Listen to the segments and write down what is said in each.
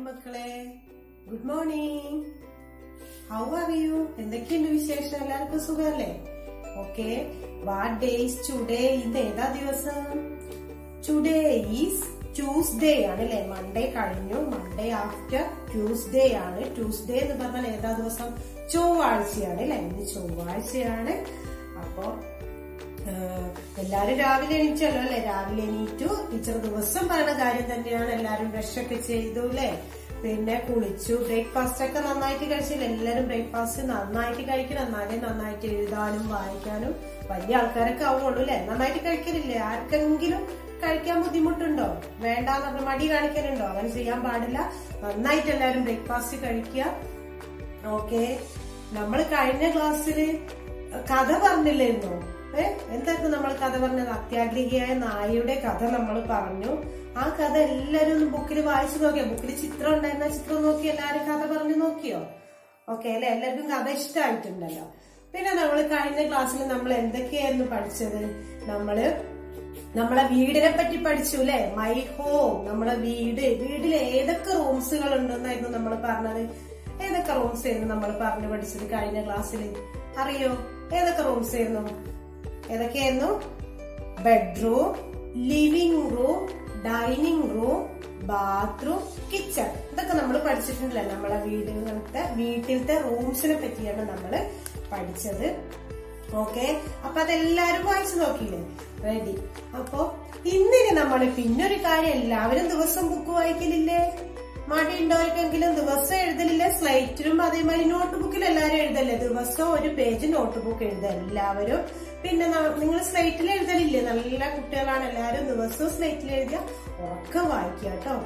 മക്കളെ good morning how are you എന്തൊക്കെയുണ്ട് വിശേഷം എല്ലാവർക്കും സുഖമല്ലേ okay what day is today ഇന്ന് ഏതാ ദിവസം ടുഡേ ഈസ് ട്യൂസ്ഡേ ആണ് അല്ലെ മൺഡേ കഴിഞ്ഞു മൺഡേ ആഫ്റ്റർ ട്യൂസ്ഡേ ആണ് ട്യൂസ്ഡേ എന്ന് പറഞ്ഞാൽ ഏതാ ദിവസം ചൊവ്വാഴ്ചയാണ് അല്ലെ ഇന്ന് ചൊവ്വാഴ്ചയാണ് അപ്പോ ആഹ് എല്ലാരും രാവിലെ എണീച്ചല്ലോ അല്ലെ രാവിലെ എണീറ്റു ടീച്ചർ ദിവസം പറയുന്ന കാര്യം തന്നെയാണ് എല്ലാരും ബ്രഷ് ഒക്കെ ചെയ്തു അല്ലെ പിന്നെ കുളിച്ചു ബ്രേക്ക്ഫാസ്റ്റ് ഒക്കെ നന്നായിട്ട് കഴിച്ചില്ല എല്ലാരും ബ്രേക്ക്ഫാസ്റ്റ് നന്നായിട്ട് കഴിക്കണം എന്നാലേ നന്നായിട്ട് എഴുതാനും വായിക്കാനും വലിയ ആൾക്കാരൊക്കെ ആവുള്ളൂ അല്ലെ നന്നായിട്ട് കഴിക്കലില്ലേ ആർക്കെങ്കിലും കഴിക്കാൻ ബുദ്ധിമുട്ടുണ്ടോ വേണ്ടാന്ന് പറഞ്ഞ മടി കാണിക്കലുണ്ടോ അങ്ങനെ ചെയ്യാൻ പാടില്ല നന്നായിട്ട് എല്ലാരും ബ്രേക്ക്ഫാസ്റ്റ് കഴിക്കുക ഓക്കെ നമ്മൾ കഴിഞ്ഞ ക്ലാസ്സിൽ കഥ പറഞ്ഞില്ലായിരുന്നോ ഏ എന്തായിരുന്നു നമ്മൾ കഥ പറഞ്ഞത് അത്യാഗ്രഹിയായ നായയുടെ കഥ നമ്മൾ പറഞ്ഞു ആ കഥ എല്ലാരും ഒന്ന് ബുക്കിൽ വായിച്ചു നോക്കിയോ ബുക്കിൽ ചിത്രം ഉണ്ടായിരുന്ന ചിത്രം നോക്കി എല്ലാരും കഥ പറഞ്ഞു നോക്കിയോ ഓക്കെ അല്ലെ എല്ലാവർക്കും കഥ ഇഷ്ടമായിട്ടുണ്ടല്ലോ പിന്നെ നമ്മൾ കഴിഞ്ഞ ക്ലാസ്സിൽ നമ്മൾ എന്തൊക്കെയായിരുന്നു പഠിച്ചത് നമ്മള് നമ്മളെ വീടിനെ പറ്റി പഠിച്ചു അല്ലെ മൈ ഹോം നമ്മളെ വീട് വീട്ടിൽ ഏതൊക്കെ റൂംസുകൾ ഉണ്ടെന്നായിരുന്നു നമ്മൾ പറഞ്ഞത് ഏതൊക്കെ റൂംസ് ആയിരുന്നു നമ്മൾ പറഞ്ഞു പഠിച്ചത് കഴിഞ്ഞ ക്ലാസ്സിൽ അറിയോ ഏതൊക്കെ റൂംസ് ആയിരുന്നു ഏതൊക്കെയായിരുന്നു bedroom living room dining room bathroom kitchen ഇതൊക്കെ നമ്മൾ പഠിച്ചിട്ടുണ്ടല്ലേ നമ്മളെ വീടുകളത്തെ വീട്ടിലത്തെ റൂംസിനെ പറ്റിയാണ് നമ്മൾ പഠിച്ചത് ഓക്കെ അപ്പൊ അതെല്ലാരും വായിച്ചു നോക്കിയില്ലേ റെഡി അപ്പൊ ഇന്നിനി നമ്മൾ പിന്നൊരു കാര്യം എല്ലാവരും ദിവസം ബുക്ക് വായിക്കലില്ലേ മടി ഉണ്ടോർക്കെങ്കിലും ദിവസം എഴുതലില്ലേ സ്ലൈറ്റിലും അതേമാതിരി നോട്ട് ബുക്കിൽ എല്ലാവരും എഴുതല്ലേ ദിവസം ഒരു പേജ് നോട്ട് ബുക്ക് എഴുതുക എല്ലാവരും പിന്നെ നിങ്ങൾ സ്ലൈറ്റിൽ എഴുതലില്ലേ നല്ല കുട്ടികളാണ് എല്ലാവരും ദിവസവും സ്ലൈറ്റിൽ എഴുതിയ ഉറക്കം വായിക്കുക കേട്ടോ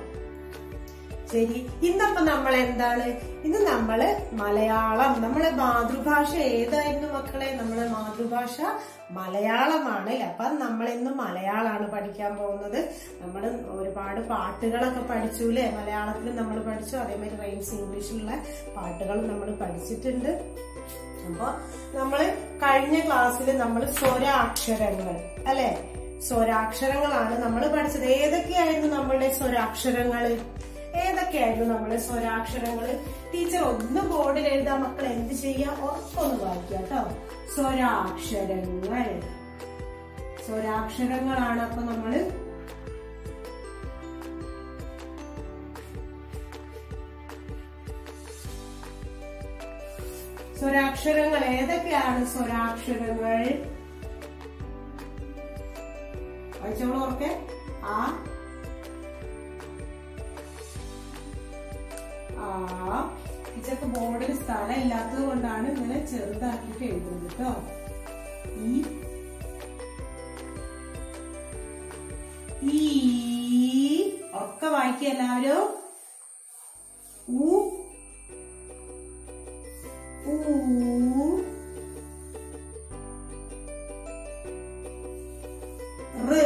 ശരി ഇന്നപ്പൊ നമ്മൾ എന്താണ് ഇന്ന് നമ്മള് മലയാളം നമ്മളെ മാതൃഭാഷ ഏതായിരുന്നു മക്കളെ നമ്മളെ മാതൃഭാഷ മലയാളമാണ് അല്ലെ അപ്പൊ നമ്മൾ ഇന്ന് മലയാളമാണ് പഠിക്കാൻ പോകുന്നത് നമ്മൾ ഒരുപാട് പാട്ടുകളൊക്കെ പഠിച്ചു അല്ലെ മലയാളത്തിൽ നമ്മൾ പഠിച്ചു അതേമാതിരി റൈംസ് ഇംഗ്ലീഷിലുള്ള പാട്ടുകളും നമ്മൾ പഠിച്ചിട്ടുണ്ട് അപ്പൊ നമ്മള് കഴിഞ്ഞ ക്ലാസ്സിൽ നമ്മൾ സ്വരാക്ഷരങ്ങൾ അല്ലെ സ്വരാക്ഷരങ്ങളാണ് നമ്മൾ പഠിച്ചത് ഏതൊക്കെയായിരുന്നു നമ്മളുടെ സ്വരാക്ഷരങ്ങള് ഏതൊക്കെയായിരുന്നു നമ്മുടെ സ്വരാക്ഷരങ്ങള് ടീച്ചർ ഒന്ന് ബോർഡിൽ എഴുതാൻ മക്കൾ എന്ത് ചെയ്യാ ഉറപ്പൊന്ന് വായിക്കുക കേട്ടോ സ്വരാക്ഷരങ്ങൾ സ്വരാക്ഷരങ്ങളാണ് അപ്പൊ നമ്മള് സ്വരാക്ഷരങ്ങൾ ഏതൊക്കെയാണ് സ്വരാക്ഷരങ്ങൾ വായിച്ചോളൂ ഓർക്കെ ആ ആ ടീച്ചർക്ക് ബോർഡിൽ സ്ഥലം ഇല്ലാത്തത് കൊണ്ടാണ് ഇങ്ങനെ ചെറുതാക്കിയിട്ട് എഴുതുന്നത് കേട്ടോ ഈ ഈ ഒക്കെ വായിക്കുക എല്ലാവരും ഉ ഊ റ്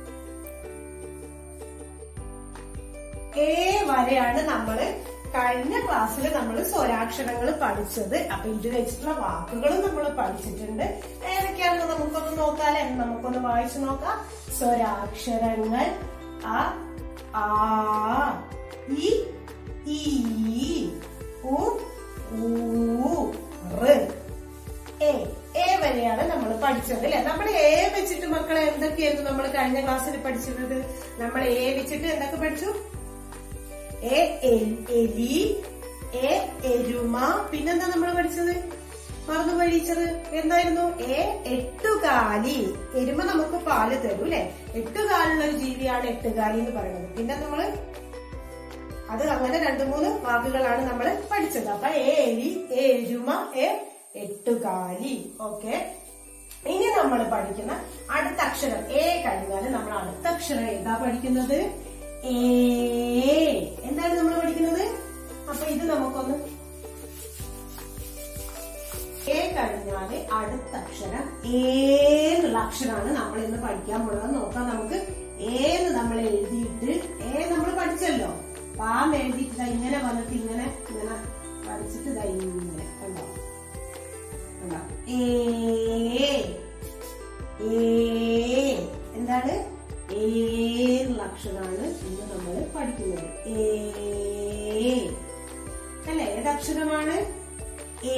എ വരെയാണ് നമ്മള് കഴിഞ്ഞ ക്ലാസ്സിൽ നമ്മൾ സ്വരാക്ഷരങ്ങൾ പഠിച്ചത് അപ്പൊ ഇത് വെച്ചിട്ടുള്ള വാക്കുകളും നമ്മൾ പഠിച്ചിട്ടുണ്ട് ഏതൊക്കെയാണെന്ന് നമുക്കൊന്ന് നോക്കാല്ലേ നമുക്കൊന്ന് വായിച്ചു നോക്കാം സ്വരാക്ഷരങ്ങൾ അ ആ ഇ ഈ ഉ ഊ റ് എ എ വരെയാണ് നമ്മൾ പഠിച്ചത് അല്ലെ നമ്മൾ എ വെച്ചിട്ട് മക്കളെ എന്തൊക്കെയായിരുന്നു നമ്മൾ കഴിഞ്ഞ ക്ലാസ്സിൽ പഠിച്ചിരുന്നത് നമ്മൾ എ വെച്ചിട്ട് എന്തൊക്കെ പഠിച്ചു എ എലി എ എരുമ പിന്നെന്താ നമ്മൾ പഠിച്ചത് മറന്നു പഠിച്ചത് എന്തായിരുന്നു എ എട്ടുകാലി എരുമ നമുക്ക് പാല് തരൂ അല്ലെ എട്ടുകാലുള്ള ഒരു ജീവിയാണ് എട്ടുകാലി എന്ന് പറയുന്നത് പിന്നെ നമ്മള് അത് അങ്ങനെ രണ്ടു മൂന്ന് വാക്കുകളാണ് നമ്മൾ പഠിച്ചത് അപ്പൊ എ എലി എ എരുമ എ എട്ടുകാലി ഓക്കെ ഇനി നമ്മൾ പഠിക്കുന്ന അടുത്ത അക്ഷരം എ കഴിഞ്ഞാൽ നമ്മൾ അടുത്ത അക്ഷരം ഏതാ പഠിക്കുന്നത് ഏ എന്താണ് നമ്മൾ പഠിക്കുന്നത് അപ്പൊ ഇത് നമുക്കൊന്ന് എ കഴിഞ്ഞാല് അടുത്ത അക്ഷരം ഏന്നുള്ള അക്ഷരമാണ് നമ്മൾ ഇന്ന് പഠിക്കാൻ പോകുന്നത് നോക്കാം നമുക്ക് ഏന്ന് നമ്മൾ എഴുതിയിട്ട് ഏ നമ്മൾ പഠിച്ചല്ലോ പാം എഴുതിയിട്ട് ദാ ഇങ്ങനെ വന്നിട്ട് ഇങ്ങനെ ഇങ്ങനെ പഠിച്ചിട്ട് ദാ ഇങ്ങനെ കണ്ടോ കണ്ടോ ഏ ഏ എന്താണ് ഏന്നുള്ള അക്ഷരമാണ് ഇന്ന് നമ്മൾ പഠിക്കുന്നത് ഏ ഏതക്ഷരമാണ് ഏ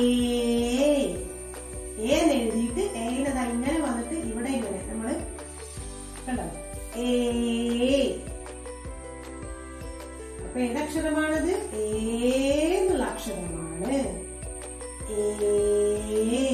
ഏന്ന് എഴുതിയിട്ട് ഏനത് ഇങ്ങനെ വന്നിട്ട് ഇവിടെ ഇങ്ങനെ നമ്മള് കണ്ടോ ഏ അപ്പൊ ഏതക്ഷരമാണത് ഏ എന്നുള്ള അക്ഷരമാണ് ഏ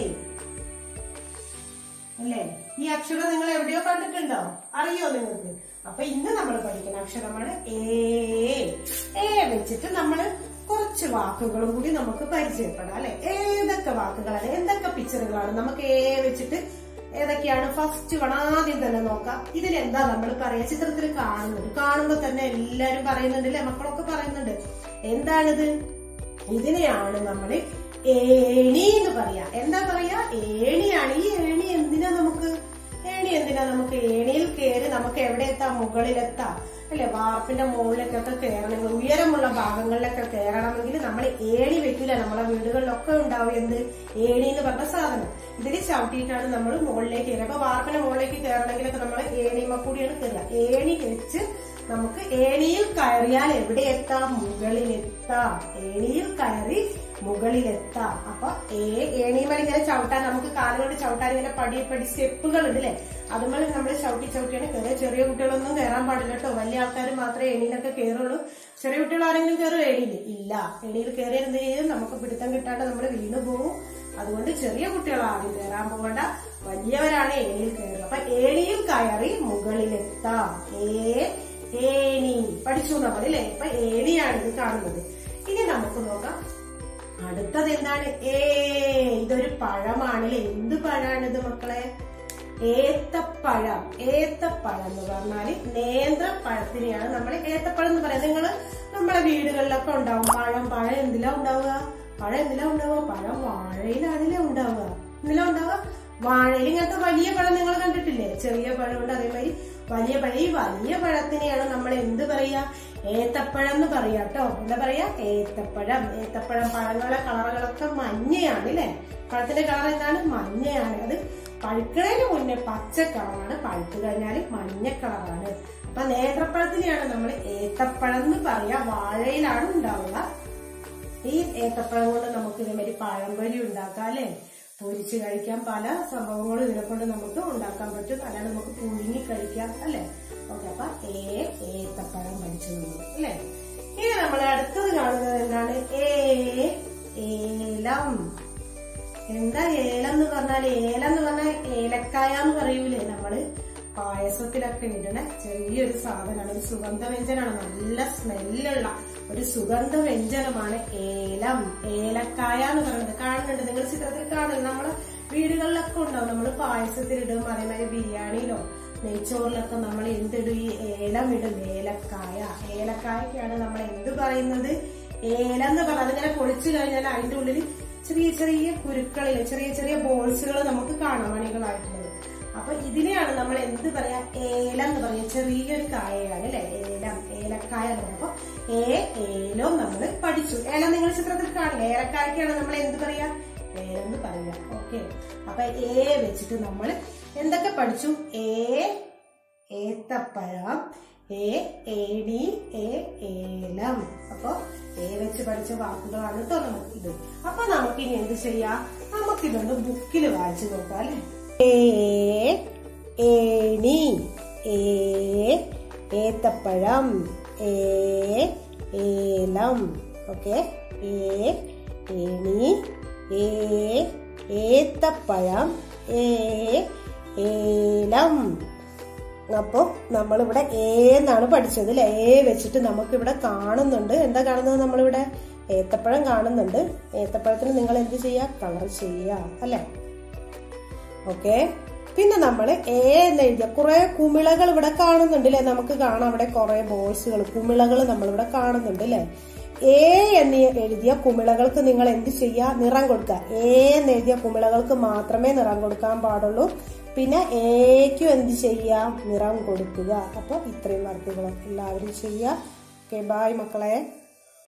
അല്ലേ ഈ അക്ഷരം നിങ്ങൾ എവിടെയോ കണ്ടിട്ടുണ്ടോ അറിയോ നിങ്ങൾക്ക് അപ്പൊ ഇന്ന് നമ്മൾ പഠിക്കുന്ന അക്ഷരമാണ് ഏ ഏ വെച്ചിട്ട് നമ്മൾ കുറച്ച് വാക്കുകളും കൂടി നമുക്ക് പരിചയപ്പെടാം അല്ലെ ഏതൊക്കെ വാക്കുകളാണ് എന്തൊക്കെ പിക്ചറുകളാണ് നമുക്ക് ഏ വെച്ചിട്ട് ഏതൊക്കെയാണ് ഫസ്റ്റ് ആദ്യം തന്നെ നോക്കാം ഇതിൽ എന്താ നമ്മൾ പറയാ ചിത്രത്തിൽ കാണുന്നുണ്ട് കാണുമ്പോ തന്നെ എല്ലാരും പറയുന്നുണ്ട് അല്ലെ മക്കളൊക്കെ പറയുന്നുണ്ട് എന്താണിത് ഇതിനെയാണ് നമ്മള് ഏണി എന്ന് പറയാ എന്താ പറയാ ഏണിയാണ് ഈ ഏണി എന്തിനാ നമുക്ക് ഏണി എന്തിനാ നമുക്ക് ഏണിയിൽ കയറി നമുക്ക് എവിടെ എത്താം മുകളിലെത്താം അല്ലെ വാർപ്പിന്റെ മുകളിലേക്കൊക്കെ കയറണമെങ്കിൽ ഉയരമുള്ള ഭാഗങ്ങളിലൊക്കെ കയറണമെങ്കിൽ നമ്മൾ ഏണി വെക്കില്ല നമ്മളെ വീടുകളിലൊക്കെ ഉണ്ടാവും എന്ത് ഏണി എന്ന് പറഞ്ഞ സാധനം ഇതിൽ ചവിട്ടിയിട്ടാണ് നമ്മൾ മുകളിലേക്ക് കയറുക അപ്പൊ വാർപ്പിന്റെ മുകളിലേക്ക് കയറണമെങ്കിലൊക്കെ നമ്മൾ ഏണിമ കൂടിയാണ് കയറുക ഏണി വെച്ച് നമുക്ക് ഏണിയിൽ കയറിയാൽ എവിടെ എത്താം മുകളിലെത്താം ഏണിയിൽ കയറി മുകളിലെത്താം അപ്പൊ ഏ ഏണിമൽ ഇങ്ങനെ ചവിട്ടാൻ നമുക്ക് കാലുകൊണ്ട് ചവിട്ടാൻ ഇങ്ങനെ പടി പടി സ്റ്റെപ്പുകൾ ഉണ്ട് അല്ലെ അതുപോലെ നമ്മൾ ചവിട്ടി ചവിട്ടിയാണ് കയറുക ചെറിയ കുട്ടികളൊന്നും കയറാൻ പാടില്ല കേട്ടോ വലിയ ആൾക്കാർ മാത്രമേ ഏണിയിലൊക്കെ കയറുള്ളൂ ചെറിയ കുട്ടികൾ ആരെങ്കിലും കയറും ഏണിയിൽ ഇല്ല ഏണിയിൽ കയറി എന്ത് ചെയ്യും നമുക്ക് പിടുത്തം കിട്ടാണ്ട് നമ്മൾ വീണു പോകും അതുകൊണ്ട് ചെറിയ കുട്ടികൾ ആദ്യം കയറാൻ പോകണ്ട വലിയവരാണ് ഏണിയിൽ കയറുക അപ്പൊ ഏണിയിൽ കയറി മുകളിലെത്താം ഏ ഏണി പഠിച്ചു നമ്മൾ അല്ലേ ഇപ്പൊ ഏണിയാണ് ഇത് കാണുന്നത് ഇനി നമുക്ക് നോക്കാം അടുത്തത് എന്താണ് ഏ ഇതൊരു പഴമാണല്ലേ എന്ത് പഴാണിത് മക്കളെ ഏത്തപ്പഴം ഏത്തപ്പഴം എന്ന് പറഞ്ഞാല് നേന്ത്രപ്പഴത്തിനെയാണ് നമ്മൾ ഏത്തപ്പഴം എന്ന് പറയുന്നത് നിങ്ങള് നമ്മളെ വീടുകളിലൊക്കെ ഉണ്ടാവും പഴം പഴം എന്തിലാ ഉണ്ടാവുക പഴം എന്തിലാ ഉണ്ടാവുക പഴം വാഴയിലാണല്ലേ ഉണ്ടാവുക എന്തിലാ ഉണ്ടാവുക വാഴയിൽ ഇങ്ങനത്തെ വലിയ പഴം നിങ്ങൾ കണ്ടിട്ടില്ലേ ചെറിയ പഴമുണ്ട് അതേമാതിരി വലിയ പഴം ഈ വലിയ പഴത്തിനെയാണ് നമ്മൾ എന്ത് പറയാ ഏത്തപ്പഴം എന്ന് പറയാ കേട്ടോ എന്താ പറയാ ഏത്തപ്പഴം ഏത്തപ്പഴം പഴങ്ങളുടെ കളറുകളൊക്കെ മഞ്ഞയാണ് അല്ലേ പഴത്തിന്റെ കളർ എന്താണ് മഞ്ഞയാണ് അത് പഴുക്കണതിന് മുന്നേ പച്ച കളറാണ് പഴുത്തു കഴിഞ്ഞാൽ മഞ്ഞ കളറാണ് അപ്പൊ നേത്രപ്പഴത്തിനെയാണ് നമ്മൾ ഏത്തപ്പഴം എന്ന് പറയാ വാഴയിലാണ് ഉണ്ടാവുക ഈ ഏത്തപ്പഴം കൊണ്ട് നമുക്ക് ഇതേമാതിരി പഴംപൊരി ഉണ്ടാക്കാം അല്ലെ പൊരിച്ച് കഴിക്കാം പല സംഭവങ്ങളും ഇതിനെ കൊണ്ട് നമുക്ക് ഉണ്ടാക്കാൻ പറ്റും അല്ലാതെ നമുക്ക് പുഴുങ്ങി കഴിക്കാം അല്ലെ ഓക്കെ അപ്പൊ ഏ ഏത്തപ്പഴം പഠിച്ചു നമ്മൾ അല്ലെ ഇനി നമ്മൾ അടുത്തത് കാണുന്നത് എന്താണ് ഏ ഏലം എന്താ ഏലം എന്ന് പറഞ്ഞാൽ ഏലം എന്ന് പറഞ്ഞാൽ ഏലക്കായ എന്ന് പറയൂലേ നമ്മള് പായസത്തിലൊക്കെ ഇടണ ചെറിയൊരു സാധനമാണ് ഒരു സുഗന്ധ വ്യഞ്ജനാണ് നല്ല സ്മെല്ലുള്ള ഒരു സുഗന്ധ വ്യഞ്ജനമാണ് ഏലം ഏലക്കായ എന്ന് പറയുന്നത് കാണുന്നുണ്ട് നിങ്ങൾ ചിത്രത്തിൽ കാണുന്നത് നമ്മളെ വീടുകളിലൊക്കെ ഉണ്ടാവും നമ്മൾ പായസത്തിലിടും അതേമാതിരി ബിരിയാണിയിലോ നെയ്ച്ചോറിലൊക്കെ നമ്മൾ എന്തിടും ഈ ഏലം ഇടും ഏലക്കായ ഏലക്കായക്കാണ് നമ്മൾ എന്ത് പറയുന്നത് ഏലം എന്ന് പറഞ്ഞാൽ അതിങ്ങനെ പൊളിച്ചു കഴിഞ്ഞാൽ അതിന്റെ ഉള്ളിൽ ചെറിയ ചെറിയ കുരുക്കളില് ചെറിയ ചെറിയ ബോൾസുകൾ നമുക്ക് കാണാം മണികളായിട്ടുള്ളത് അപ്പൊ ഇതിനെയാണ് നമ്മൾ എന്ത് പറയാ ഏലം എന്ന് പറയാ ചെറിയൊരു കായയാണ് അല്ലെ ഏലം ഏലക്കായ എന്ന് പറയുമ്പോ ഏ ഏലം നമ്മൾ പഠിച്ചു ഏലം നിങ്ങൾ ചിത്രത്തിൽ കാണില്ല ഏലക്കായ്ക്കാണ് നമ്മൾ എന്ത് പറയാ ഏലം എന്ന് പറയാ ഓക്കെ അപ്പൊ ഏ വെച്ചിട്ട് നമ്മൾ എന്തൊക്കെ പഠിച്ചു ഏ ഏത്തപ്പഴം ഏ ഏണി ഏ ഏലം അപ്പൊ ഏ വെച്ച് പഠിച്ച വാക്കുകളാണ് കേട്ടോ നമുക്ക് ഇത് അപ്പൊ നമുക്ക് ഇനി എന്ത് ചെയ്യാം നമുക്കിതൊന്ന് ബുക്കിൽ വായിച്ചു നോക്കാം അല്ലെ ഏ ഏണി ഏ ഏത്തപ്പഴം ഏ ഏലം ഓക്കെ ഏ ഏണി ഏ ഏത്തപ്പഴം ഏ ഏലം അപ്പോ നമ്മളിവിടെ ഏ എന്നാണ് പഠിച്ചത് അല്ലെ ഏ വെച്ചിട്ട് നമുക്കിവിടെ കാണുന്നുണ്ട് എന്താ കാണുന്നത് നമ്മളിവിടെ ഏത്തപ്പഴം കാണുന്നുണ്ട് ഏത്തപ്പഴത്തിന് നിങ്ങൾ എന്ത് ചെയ്യുക കളർ ചെയ്യുക അല്ലെ ഓക്കെ പിന്നെ നമ്മൾ ഏ എന്ന് എഴുതിയ കുറെ കുമിളകൾ ഇവിടെ കാണുന്നുണ്ട് അല്ലെ നമുക്ക് കാണാം അവിടെ കുറെ ബോൾസുകൾ കുമിളകൾ നമ്മളിവിടെ കാണുന്നുണ്ട് അല്ലെ എ എന്ന് എഴുതിയ കുമിളകൾക്ക് നിങ്ങൾ എന്ത് ചെയ്യുക നിറം കൊടുക്കുക എ എന്ന് എഴുതിയ കുമിളകൾക്ക് മാത്രമേ നിറം കൊടുക്കാൻ പാടുള്ളൂ പിന്നെ ഏക്കും എന്ത് ചെയ്യാം നിറം കൊടുക്കുക അപ്പോൾ ഇത്രയും വർക്കുകളൊക്കെ എല്ലാവരും ചെയ്യുക ഓക്കെ ബായ് മക്കളെ